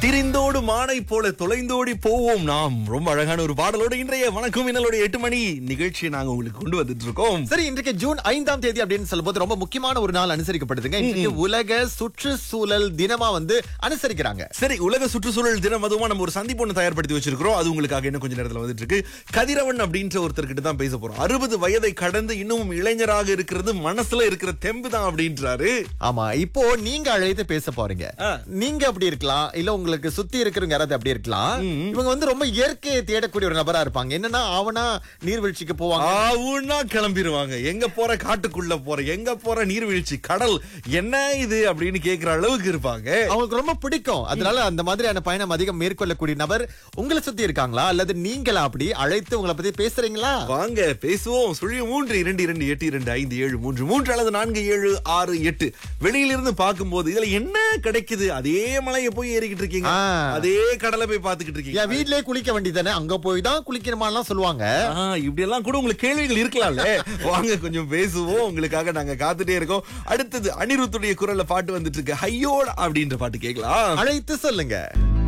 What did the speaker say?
திரிந்தோடு மானை போல தொலைந்தோடி போவோம் நாம் ரொம்ப அழகான ஒரு பாடலோட இன்றைய வணக்கம் இன்னலோட எட்டு மணி நிகழ்ச்சியை நாங்க உங்களுக்கு கொண்டு வந்துட்டு இருக்கோம் சரி இன்றைக்கு ஜூன் ஐந்தாம் தேதி அப்படின்னு சொல்லும்போது ரொம்ப முக்கியமான ஒரு நாள் அனுசரிக்கப்படுதுங்க இன்றைக்கு உலக சுற்றுச்சூழல் தினமா வந்து அனுசரிக்கிறாங்க சரி உலக சுற்றுச்சூழல் தினம் அதுவுமா நம்ம ஒரு சந்திப்பு ஒன்று தயார்படுத்தி வச்சிருக்கிறோம் அது உங்களுக்காக இன்னும் கொஞ்ச நேரத்துல வந்துட்டு இருக்கு கதிரவன் அப்படின்ற ஒருத்தர்கிட்ட தான் பேச போறோம் அறுபது வயதை கடந்து இன்னும் இளைஞராக இருக்கிறது மனசுல இருக்கிற தெம்பு தான் அப்படின்றாரு ஆமா இப்போ நீங்க அழைத்து பேச போறீங்க ஆ. நீங்க அப்படி இருக்கலாம் இல்ல உங்களுக்கு சுத்தி இருக்கிறவங்க யாராவது அப்படி இருக்கலாம் இவங்க வந்து ரொம்ப இயற்கையை தேடக்கூடிய ஒரு நபரா இருப்பாங்க என்னன்னா அவனா நீர்வீழ்ச்சிக்கு போவாங்க ஆவுன்னா கிளம்பிடுவாங்க எங்க போற காட்டுக்குள்ள போற எங்க போற நீர்வீழ்ச்சி கடல் என்ன இது அப்படின்னு கேக்குற அளவுக்கு இருப்பாங்க அவங்களுக்கு ரொம்ப பிடிக்கும் அதனால அந்த மாதிரியான பயணம் அதிகம் மேற்கொள்ளக்கூடிய நபர் உங்களை சுத்தி இருக்காங்களா அல்லது நீங்களா அப்படி அழைத்து உங்களை பத்தி பேசுறீங்களா வாங்க பேசுவோம் சுழிய மூன்று இரண்டு இரண்டு எட்டு இரண்டு ஐந்து ஏழு மூன்று மூன்று அல்லது நான்கு ஏழு ஆறு எட்டு வெளியிலிருந்து பார்க்கும்போது இதுல என்ன கிடைக்குது அதே மலையை போய் ஏறிக்கிட்டு இருக்கீங்க ஆ. அதே கடலை போய் பார்த்துக்கிட்டு இருக்கீங்க என் வீட்லயே குளிக்க வேண்டியதானே அங்க போய் தான் குளிக்கணுமாலாம் சொல்லுவாங்க ஆ, இப்படி எல்லாம் கூட உங்களுக்கு கேள்விகள் இருக்கலாம்ல வாங்க கொஞ்சம் பேசுவோம் உங்களுக்காக நாங்க காத்துட்டே இருக்கோம் அடுத்தது அனிருத்துடைய குரல்ல பாட்டு வந்துட்டு இருக்கு ஹையோட அப்படின்ற பாட்டு கேட்கலாம் அழைத்து சொல்லுங்க